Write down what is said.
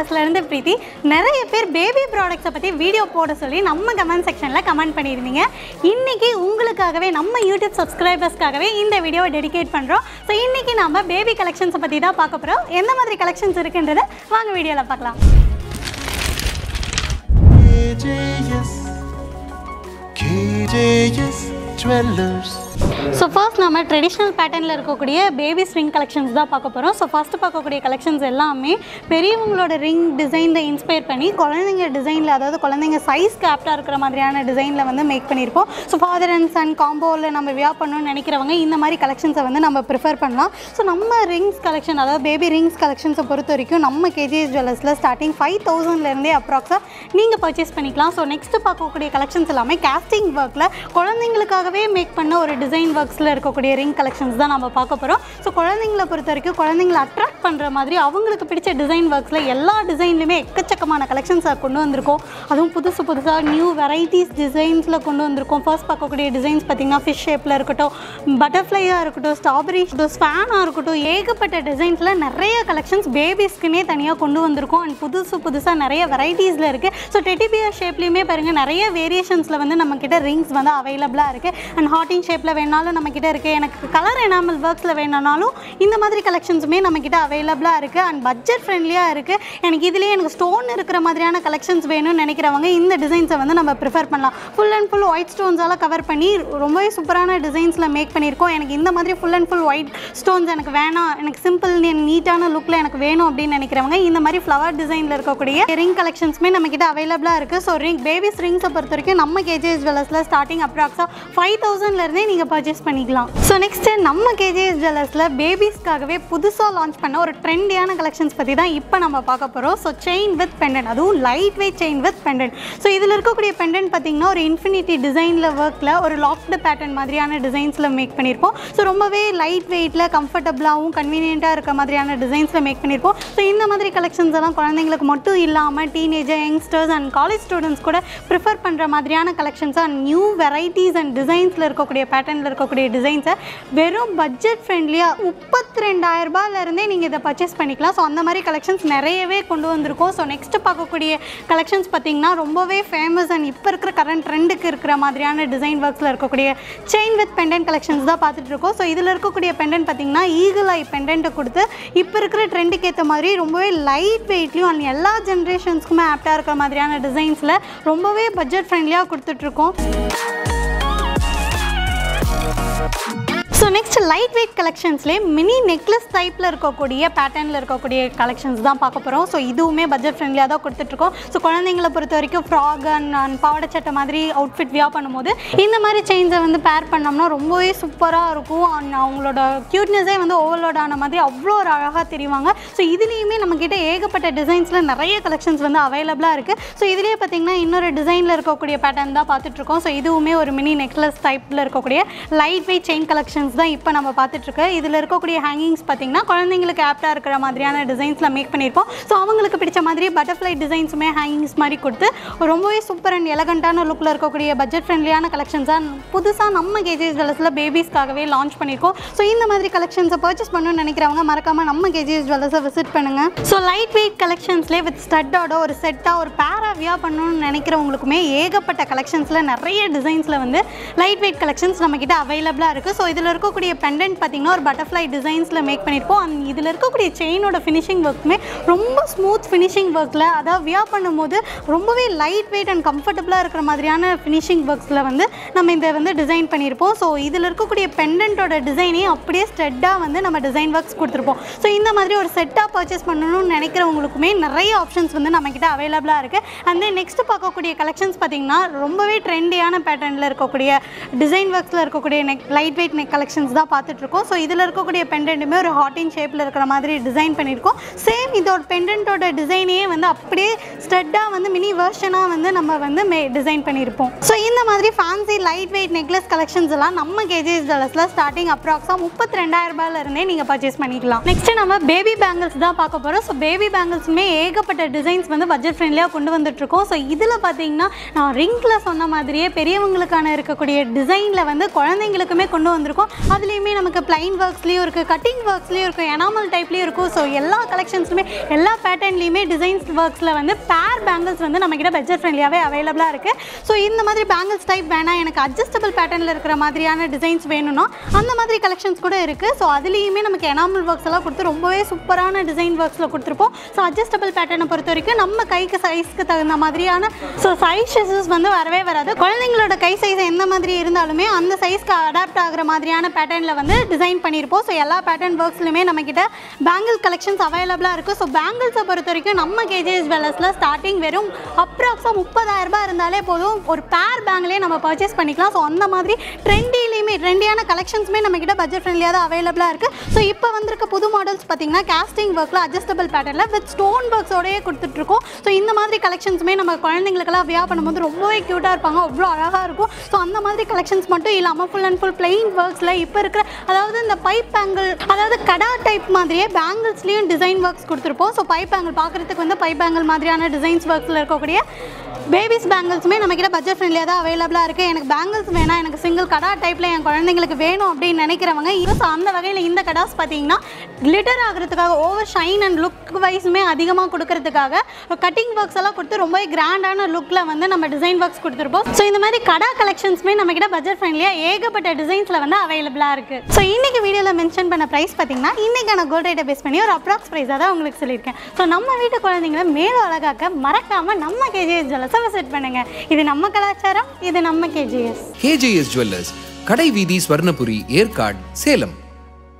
ஜுவல்லர்ஸ்ல இருந்து பிரீத்தி நிறைய பேர் பேபி ப்ராடக்ட்ஸை பற்றி வீடியோ போட சொல்லி நம்ம கமெண்ட் செக்ஷனில் கமெண்ட் பண்ணியிருந்தீங்க இன்னைக்கு உங்களுக்காகவே நம்ம யூடியூப் சப்ஸ்கிரைபர்ஸ்க்காகவே இந்த வீடியோவை டெடிகேட் பண்ணுறோம் ஸோ இன்னைக்கு நம்ம பேபி கலெக்ஷன்ஸை பற்றி தான் பார்க்க போகிறோம் எந்த மாதிரி கலெக்ஷன்ஸ் இருக்குன்றதை வாங்க வீடியோவில் பார்க்கலாம் KJS KJS Dwellers so first நம்ம ட்ரெடிஷ்னல் பேட்டர்னில் இருக்கக்கூடிய பேபிஸ் ரிங் கலெக்ஷன்ஸ் தான் பார்க்க போகிறோம் ஸோ ஃபஸ்ட்டு பார்க்கக்கூடிய கலெக்ஷன்ஸ் எல்லாமே பெரியவங்களோட ரிங் டிசைனில் இன்ஸ்பயர் பண்ணி குழந்தைங்க டிசைனில் அதாவது குழந்தைங்க சைஸ்க்கு ஆப்டாக இருக்கிற மாதிரியான டிசைனில் வந்து மேக் பண்ணியிருப்போம் ஸோ ஃபாதர் அண்ட் சன் காம்போவில் நம்ம வியா பண்ணணும்னு நினைக்கிறவங்க இந்த மாதிரி கலெக்ஷன்ஸை வந்து நம்ம ப்ரிஃபர் பண்ணலாம் ஸோ நம்ம ரிங்ஸ் கலெக்ஷன் அதாவது பேபி ரிங்ஸ் கலெக்ஷன்ஸை பொறுத்த வரைக்கும் நம்ம கேஜிஎஸ் ஜுவல்லர்ஸில் ஸ்டார்டிங் ஃபைவ் தௌசண்ட்லேருந்தே அப்ராக்ஸாக நீங்கள் பர்ச்சேஸ் பண்ணிக்கலாம் ஸோ நெக்ஸ்ட்டு பார்க்கக்கூடிய கலெக்ஷன்ஸ் எல்லாமே கேஸ்டிங் ஒர்க்கில் குழந்தைங்களுக்காகவே மேக் பண்ண ஒரு டிசைன் ஒர்க்ஸில் இருக்கக்கூடிய ரிங் கலெக்ஷன்ஸ் தான் நம்ம பார்க்க போகிறோம் ஸோ குழந்தைங்கள பொறுத்த வரைக்கும் குழந்தைங்கள அட்ராக்ட் பண்ணுற மாதிரி அவங்களுக்கு பிடிச்ச டிசைன் ஒர்க்ஸில் எல்லா டிசைன்லையுமே எக்கச்சக்கமான கலெக்ஷன்ஸை கொண்டு வந்திருக்கோம் அதுவும் புதுசு புதுசாக நியூ வெரைட்டிஸ் டிசைன்ஸில் கொண்டு வந்திருக்கோம் ஃபர்ஸ்ட் பார்க்கக்கூடிய டிசைன்ஸ் பார்த்திங்கன்னா ஃபிஷ் ஷேப்பில் இருக்கட்டும் பட்டர்ஃப்ளையாக இருக்கட்டும் ஸ்ட்ராபெரி ஃபேனாக இருக்கட்டும் ஏகப்பட்ட டிசைன்ஸில் நிறைய கலெக்ஷன்ஸ் பேபிஸ்க்குனே தனியாக கொண்டு வந்திருக்கோம் அண்ட் புதுசு புதுசாக நிறைய வெரைட்டிஸில் இருக்குது ஸோ டெட்டிபியர் ஷேப்லேயுமே பாருங்கள் நிறைய வேரியேஷன்ஸில் வந்து நம்மக்கிட்ட ரிங்ஸ் வந்து அவைலபிளாக இருக்குது அண்ட் ஹாட்டின் ஷேப்பில் வேணாலும் நம்மக்கிட்ட இருக்குது எனக்கு கலர் எனாமல் ஒர்க்ஸில் வேணும்னாலும் இந்த மாதிரி கலெக்ஷன்ஸுமே நம்மக்கிட்ட அவைலபிளாக இருக்குது அண்ட் பட்ஜெட் ஃப்ரெண்ட்லியாக இருக்குது எனக்கு இதுலேயே எனக்கு ஸ்டோன் இருக்கிற மாதிரியான கலெக்ஷன்ஸ் வேணும்னு நினைக்கிறவங்க இந்த டிசைன்ஸை வந்து நம்ம ப்ரிஃபர் பண்ணலாம் ஃபுல் அண்ட் ஃபுல் ஒயிட் ஸ்டோன்ஸால் கவர் பண்ணி ரொம்பவே சூப்பரான டிசைன்ஸில் மேக் பண்ணியிருக்கோம் எனக்கு இந்த மாதிரி full and full white stones எனக்கு வேணாம் எனக்கு சிம்பிள் நீட்டான லுக்கில் எனக்கு வேணும் அப்படின்னு நினைக்கிறவங்க இந்த மாதிரி ஃப்ளவர் டிசைனில் இருக்கக்கூடிய ரிங் கலெக்ஷன்ஸுமே நம்மக்கிட்ட அவைலபிளாக இருக்குது ஸோ ரிங் பேபிஸ் ரிங்ஸை பொறுத்த வரைக்கும் நம்ம கேஜிஎஸ் ஜுவல்லர்ஸில் ஸ்டார்டிங் அப்ராக்ஸாக ஃபைவ் தௌசண்ட்லேருந்தே நீங்கள் பர்ச்சேஸ் பண்ணிக்கலாம் ஸோ நெக்ஸ்ட்டு நம்ம கேஜிஎஸ் ஜுவல்லர்ஸில் பேபிஸ்க்காகவே புதுசாக லான்ச் பண்ண ஒரு ட்ரெண்டியான கலெக்ஷன்ஸ் பற்றி தான் இப்போ நம்ம பார்க்க போகிறோம் ஸோ செயின் வித் பெண்டன்ட் அதுவும் light weight chain with pendant so இதில் இருக்கக்கூடிய பெண்டன்ட் பார்த்தீங்கன்னா ஒரு இன்ஃபினிட்டி டிசைனில் ஒர்க்கில் ஒரு லாக்டு பேட்டர்ன் மாதிரியான டிசைன்ஸில் மேக் பண்ணியிருப்போம் ஸோ ரொம்பவே லைட் வெயிட்டில் கம்ஃபர்டபுளாகவும் கன்வீனியண்ட்டாக இருக்க மாதிரியான டிசைன்ஸில் மேக் பண்ணியிருப்போம் ஸோ இந்த மாதிரி கலெக்ஷன்ஸ் எல்லாம் குழந்தைங்களுக்கு மட்டும் இல்லாமல் teenager youngsters and college students கூட ப்ரிஃபர் பண்ணுற மாதிரியான collections and new varieties and டிசைன்ஸில் இருக்கக்கூடிய பேட்டர்னில் இருக்கக்கூடிய டிசைன்ஸை வெறும் பட்ஜெட் ஃப்ரெண்ட்லியாக முப்பத்தி ரெண்டாயிரம் ரூபாயிலேருந்தே நீங்கள் இதை பர்ச்சேஸ் பண்ணிக்கலாம் ஸோ அந்த மாதிரி கலெக்ஷன்ஸ் நிறையவே கொண்டு வந்திருக்கோம் ஸோ நெக்ஸ்ட் பார்க்கக்கூடிய கலெக்ஷன்ஸ் பார்த்தீங்கன்னா ரொம்பவே ஃபேமஸ் அண்ட் இப்போ இருக்கிற கரண்ட் ட்ரெண்டுக்கு இருக்கிற மாதிரியான டிசைன் ஒர்க்ஸில் இருக்கக்கூடிய செயின் வித் பெண்டன்ட் கலெக்ஷன்ஸ் தான் பார்த்துட்டு இருக்கோம் ஸோ இதில் இருக்கக்கூடிய பெண்டன்ட் பார்த்தீங்கன்னா ஈகிள் ஐ பெண்டன்ட்டை கொடுத்து இப்போ இருக்கிற ட்ரெண்டுக்கு ஏற்ற மாதிரி ரொம்பவே லைட் வெயிட்லையும் அண்ட் எல்லா ஜென்ரேஷன்ஸ்க்குமே ஆப்டாக இருக்கிற மாதிரியான டிசைன்ஸில் ரொம்பவே பட்ஜெட் ஃப்ரெண்ட்லியாக கொடுத்துட்ருக்கோம் ஸோ நெக்ஸ்ட் லைட் வெயிட் கலெக்ஷன்ஸ்லேயே மினி நெக்லஸ் டைப்பில் இருக்கக்கூடிய பேட்டர்னில் இருக்கக்கூடிய கலெக்ஷன்ஸ் தான் பார்க்க போகிறோம் ஸோ இதுவுமே பட்ஜெட் ஃப்ரெண்ட்லியாக தான் கொடுத்துட்ருக்கோம் ஸோ குழந்தைங்களை பொறுத்த வரைக்கும் ஃப்ராக் அண்ட் அண்ட் பாவாடை சட்டை மாதிரி அவுட்ஃபிட் வியா பண்ணும்போது இந்த மாதிரி செயின்ஸை வந்து பேர் பண்ணோம்னா ரொம்பவே சூப்பராக இருக்கும் அண்ட் அவங்களோட க்யூட்னஸே வந்து ஓவர்லோட் ஆன மாதிரி அவ்வளோ ஒரு அழகாக தெரிவாங்க ஸோ இதுலேயுமே நம்மக்கிட்ட ஏகப்பட்ட டிசைன்ஸில் நிறைய கலெக்ஷன்ஸ் வந்து அவைலபிளாக இருக்குது ஸோ இதுலேயே பார்த்தீங்கன்னா இன்னொரு டிசைனில் இருக்கக்கூடிய பேட்டர்ன் தான் பார்த்துட்ருக்கோம் ஸோ இதுவுமே ஒரு மினி நெக்லஸ் டைப்பில் இருக்கக்கூடிய லைட் வெயிட் செயின் கலெக்ஷன்ஸ் தான் இப்போ நம்ம பார்த்துட்ருக்கோம் இதில் இருக்கக்கூடிய ஹேங்கிங்ஸ் பார்த்தீங்கன்னா குழந்தைங்களுக்கு ஆப்டாக இருக்கிற மாதிரியான டிசைன்ஸில் மேக் பண்ணியிருப்போம் ஸோ அவங்களுக்கு பிடிச்ச மாதிரி பட்டர்ஃப்ளை டிசைன்ஸுமே ஹேங்கிங்ஸ் மாதிரி கொடுத்து ரொம்பவே சூப்பர் அண்ட் எலகண்ட்டான லுக்கில் இருக்கக்கூடிய பட்ஜெட் ஃப்ரெண்ட்லியான கலெக்ஷன்ஸாக புதுசாக நம்ம கேஜிஎஸ் ஜுவல்லர்ஸில் பேபிஸ்க்காகவே லான்ச் பண்ணியிருக்கோம் ஸோ இந்த மாதிரி கலெக்ஷன்ஸை பர்ச்சேஸ் பண்ணணும்னு நினைக்கிறவங்க மறக்காமல் நம்ம கேஜிஎஸ் ஜுவல்லர்ஸை விசிட் பண்ணுங்கள் ஸோ லைட் வெயிட் கலெக்ஷன்ஸ்லேயே வித் ஸ்டட்டோட ஒரு செட்டாக ஒரு பேரா வியா பண்ணணும்னு நினைக்கிறவங்களுக்குமே ஏகப்பட்ட கலெக்ஷன்ஸில் நிறைய டிசைன்ஸில் வந்து லைட் வெயிட் கலெக்ஷன்ஸ் நம்மக்கிட்ட அவைலபிளாக இருக்குது ஸோ இதில் இருக்கக்கூடிய பெண்டன்ட் பார்த்தீங்கன்னா ஒரு பட்டர்ஃப்ளை டிசைன்ஸில் மேக் பண்ணியிருப்போம் அண்ட் இதில் இருக்கக்கூடிய செயினோட ஃபினிஷிங் ஒர்க்குமே ரொம்ப ஸ்மூத் ஃபினிஷிங் ஒர்க்கில் அதாவது வியா பண்ணும்போது ரொம்பவே லைட் வெயிட் அண்ட் கம்ஃபர்டபுளாக இருக்கிற மாதிரியான ஃபினிஷிங் ஒர்க்ஸில் வந்து நம்ம இதை வந்து டிசைன் பண்ணியிருப்போம் ஸோ இதில் இருக்கக்கூடிய பெண்டன்ட்டோட டிசைனையும் அப்படியே ஸ்டெட்டாக வந்து நம்ம டிசைன் ஒர்க்ஸ் கொடுத்துருப்போம் ஸோ இந்த மாதிரி ஒரு செட்டாக பர்ச்சேஸ் பண்ணணும்னு நினைக்கிறவங்களுக்குமே நிறைய ஆப்ஷன்ஸ் வந்து நம்மக்கிட்ட அவைலபிளாக இருக்குது அண்ட் தென் நெக்ஸ்ட் பார்க்கக்கூடிய கலெக்ஷன்ஸ் பார்த்திங்கன்னா ரொம்பவே ட்ரெண்டியான பேட்டர்னில் இருக்கக்கூடிய டிசைன் ஒர்க்ஸில் இருக்கக்கூடிய neck light weight neck collections தான் பார்த்துட்ருக்கோம் ஸோ இதில் இருக்கக்கூடிய பெண்டன்ட்டுமே ஒரு ஹாட்டின் ஷேப்பில் இருக்கிற மாதிரி டிசைன் பண்ணியிருக்கோம் சேம் இதோட பெண்டன்ட்டோட டிசைனையே வந்து அப்படியே ஸ்டெட்டாக வந்து மினி வெர்ஷனாக வந்து நம்ம வந்து மே டிசைன் பண்ணியிருப்போம் ஸோ இந்த மாதிரி fancy light weight necklace collections எல்லாம் நம்ம கேஜிஎஸ் ஜுவல்லர்ஸில் ஸ்டார்டிங் அப்ராக்ஸாக முப்பத்தி ரெண்டாயிரம் ரூபாயிலிருந்தே நீங்கள் பர்ச்சேஸ் பண்ணிக்கலாம் நெக்ஸ்ட் நம்ம பேபி பேங்கிள்ஸ் தான் பார்க்க போகிறோம் ஸோ பேபி பேங்கிள்ஸுமே ஏகப்பட்ட டிசைன்ஸ் வந்து பட்ஜெட் ஃப்ரெண்ட்லியாக கொண்டு வந்துட்டுருக்கோம் ஸோ இதில் பார்த்தீங்கன்னா நான் ரிங்கில் சொன்ன மாதிரியே பெரியவங்களுக்கான இருக்கக்கூடிய டிசைனில் வந்து குழந்தைங்களுக்குமே கொண்டு வந்திருக்கோம் அதுலேயுமே நமக்கு பிளைன் ஒர்க்ஸ்லேயும் இருக்குது கட்டிங் ஒர்க்ஸ்லேயும் இருக்கும் எனாமல் டைப்லேயும் இருக்கும் ஸோ எல்லா கலெக்ஷன்ஸுமே எல்லா பேட்டர்ன்லேயுமே டிசைன்ஸ் ஒர்க்ஸில் வந்து பேர் பேங்கிள்ஸ் வந்து நம்மக்கிட்ட பட்ஜெட் ஃப்ரெண்ட்லியாகவே அவைலபிளாக இருக்குது ஸோ இந்த மாதிரி பேங்கிள்ஸ் டைப் வேணாம் எனக்கு அட்ஜஸ்டபிள் பேட்டர்னில் இருக்கிற மாதிரியான டிசைன்ஸ் வேணும்னா அந்த மாதிரி கலெக்ஷன்ஸ் கூட இருக்குது ஸோ அதுலேயுமே நமக்கு எனாமல் ஒர்க்ஸ் எல்லாம் கொடுத்து ரொம்பவே சூப்பரான டிசைன் ஒர்க்ஸில் கொடுத்துருப்போம் ஸோ அட்ஜஸ்டபிள் பேட்டர்னை பொறுத்த வரைக்கும் நம்ம கைக்கு சைஸ்க்கு தகுந்த மாதிரியான ஸோ சைஸஸ் வந்து வரவே வராது குழந்தைங்களோட கை சைஸ் எந்த மாதிரி இருந்தாலுமே அந்த சைஸ்க்கு அடாப்ட் ஆகிற மாதிரியான பேட்டர்னில் வந்து டிசைன் பண்ணியிருப்போம் ஸோ எல்லா பேட்டர்ன் ஒர்க்ஸ்லையுமே நம்மக்கிட்ட பேங்கிள் கலெக்ஷன்ஸ் அவைலபிளாக இருக்குது ஸோ பேங்கிள்ஸை பொறுத்த வரைக்கும் நம்ம கேஜிஎஸ் ஜுவல்லர்ஸில் ஸ்டார்டிங் வெறும் அப்ராக்ஸாக முப்பதாயிரம் ரூபாய் இருந்தாலே போதும் ஒரு பேர் பேங்கிலே நம்ம பர்ச்சேஸ் பண்ணிக்கலாம் ஸோ அந்த மாதிரி ட்ரெண்டிலையுமே ட்ரெண்டியான கலெக்ஷன்ஸுமே நம்மக்கிட்ட பட்ஜெட் ஃப்ரெண்ட்லியாக தான் அவைலபிளாக இருக்குது ஸோ இப்போ வந்திருக்க புது மாடல்ஸ் பார்த்தீங்கன்னா கேஸ்டிங் ஒர்க்கில் அட்ஜஸ்டபிள் பேட்டர்னில் வித் ஸ்டோன் ஒர்க்ஸோடயே கொடுத்துட்ருக்கோம் ஸோ இந்த மாதிரி கலெக்ஷன்ஸுமே நம்ம குழந்தைங்களுக்கெல்லாம் வியா பண்ணும்போது ரொம்பவே க்யூட்டாக இருப்பாங்க அவ்வளோ அழகாக இருக்கும் ஸோ அந்த மாதிரி கலெக்ஷன்ஸ் மட்டும் இல்லாமல் ஃபுல் அண்ட் ஃபுல் பிளெயின் ஒர்க்ஸில் இப்போ இருக்கிற அதாவது இந்த பைப் பேங்கிள் அதாவது கடா டைப் மாதிரியே பேங்கிள்ஸ்லேயும் டிசைன் ஒர்க்ஸ் கொடுத்துருப்போம் ஸோ பைப் பேங்கிள் பார்க்குறதுக்கு வந்து பைப் பேங்கிள் மாதிரியான டிசைன்ஸ் ஒர்க்ஸில் இருக்கக்கூடிய பேபிஸ் பேங்கிள்ஸுமே நம்மக்கிட்ட பட்ஜெட் ஃப்ரெண்ட்லியாக தான் அவைலபிளாக இருக்குது எனக்கு பேங்கிள்ஸ் வேணாம் எனக்கு சிங்கிள் கடா டைப்பில் என் குழந்தைங்களுக்கு வேணும் அப்படின்னு நினைக்கிறவங்க ஸோ அந்த வகையில் இந்த கடாஸ் பார்த்தீங்கன்னா கிளிட்டர் ஆகிறதுக்காக ஓவர் ஷைன் அண்ட் லுக் வைஸுமே அதிகமாக கொடுக்கறதுக்காக கட்டிங் ஒர்க்ஸ் எல்லாம் கொடுத்து ரொம்பவே கிராண்டான லுக்கில் வந்து நம்ம டிசைன் ஒர்க்ஸ் கொடுத்துருப்போம் ஸோ இந்த மாதிரி கடா கலெக்ஷன்ஸுமே நம்மக்கிட்ட பட்ஜெட் ஃப்ரெண்ட்லியாக ஏகப்பட்ட டிசைன்ஸில் வந்து அவைலபிளாக இருக்குது ஸோ இன்னைக்கு வீடியோவில் மென்ஷன் பண்ண ப்ரைஸ் பார்த்தீங்கன்னா இன்றைக்கான கோல்ட் ரேட்டை பேஸ் பண்ணி ஒரு அப்ராக்ஸ் ப்ரைஸாக தான் உங்களுக்கு சொல்லியிருக்கேன் ஸோ நம்ம வீட்டு குழந்தைங்களை மேலும் அழகாக்க மறக்காமல் நம்ம கேஜிஎஸ் ஜுவல்லர்ஸை விசிட் பண்ணுங்கள் இது நம்ம கலாச்சாரம் இது நம்ம கேஜிஎஸ் கேஜேஎஸ் ஜுவல்லர்ஸ் கடை வீதி ஸ்வர்ணபுரி ஏற்காடு சேலம்